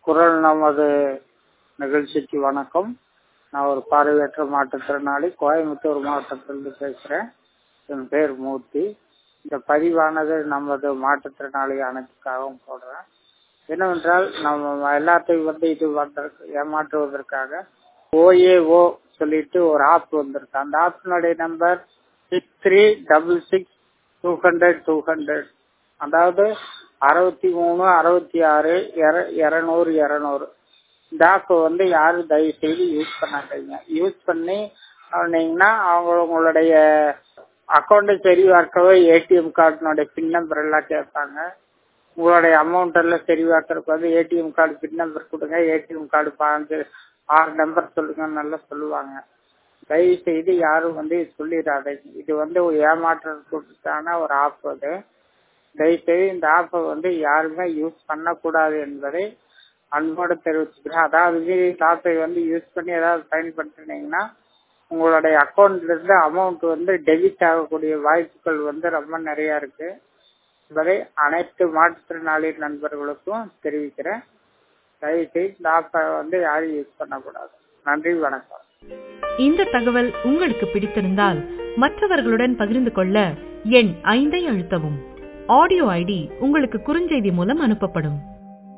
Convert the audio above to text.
குரல் நமது நிகழ்ச்சிக்கு வணக்கம் நான் ஒரு பார்வையற்ற மாற்றுத்திறனாளி கோயம்புத்தூர் மாவட்டத்திலிருந்து பேசுகிறேன் என் பேர் மூர்த்தி இந்த பதிவானது நமது மாற்றுத்திறனாளி அனைத்துக்காகவும் போடுறேன் என்னவென்றால் நம்ம எல்லாத்தையும் வந்து இது வந்ததற்கு ஏமாற்றுவதற்காக ஓஏஓ சொல்லிட்டு ஒரு ஆப் வந்திருக்கு அந்த ஆப்பினுடைய number six three double six two hundred two hundred அதாவது அறுபத்தி மூணு அறுபத்தி ஆறு இரநூறு இரநூறு இந்த ஆப் வந்து யாரும் தயவு செய்து யூஸ் பண்ணாதீங்க யூஸ் பண்ணி பண்ணீங்கன்னா அவங்க உங்களுடைய அக்கௌண்ட்டை சரிபார்க்கவே ஏடிஎம் கார்டினுடைய பின் நம்பர் எல்லாம் கேட்பாங்க உங்களுடைய அமௌண்ட் எல்லாம் சரிபார்க்கறதுக்கு வந்து ஏடிஎம் கார்டு பின் நம்பர் கொடுங்க ஏடிஎம் கார்டு பாஞ்சு ஆறு நம்பர் சொல்லுங்க நல்லா சொல்லுவாங்க தயவு செய்து யாரும் வந்து சொல்லிடாதீங்க இது வந்து ஏமாற்றுறதுக்கான ஒரு ஆப் அது தயவுசெய்து இந்த ஆப்பை வந்து யாருமே யூஸ் பண்ணக்கூடாது என்பதை அன்போடு தெரிவிச்சுக்கிறேன் அதாவது இந்த ஆப்பை வந்து யூஸ் பண்ணி ஏதாவது பயன்படுத்தினீங்கன்னா உங்களுடைய அக்கௌண்ட்ல இருந்து அமௌண்ட் வந்து டெபிட் ஆகக்கூடிய வாய்ப்புகள் வந்து ரொம்ப நிறைய இருக்கு என்பதை அனைத்து மாற்றுத்திறனாளி நண்பர்களுக்கும் தெரிவிக்கிறேன் தயவுசெய்து இந்த ஆப்பை வந்து யாரும் யூஸ் பண்ணக்கூடாது நன்றி வணக்கம் இந்த தகவல் உங்களுக்கு பிடித்திருந்தால் மற்றவர்களுடன் பகிர்ந்து கொள்ள எண் ஐந்தை அழுத்தவும் ஆடியோ ஐடி உங்களுக்கு குறுஞ்செய்தி மூலம் அனுப்பப்படும்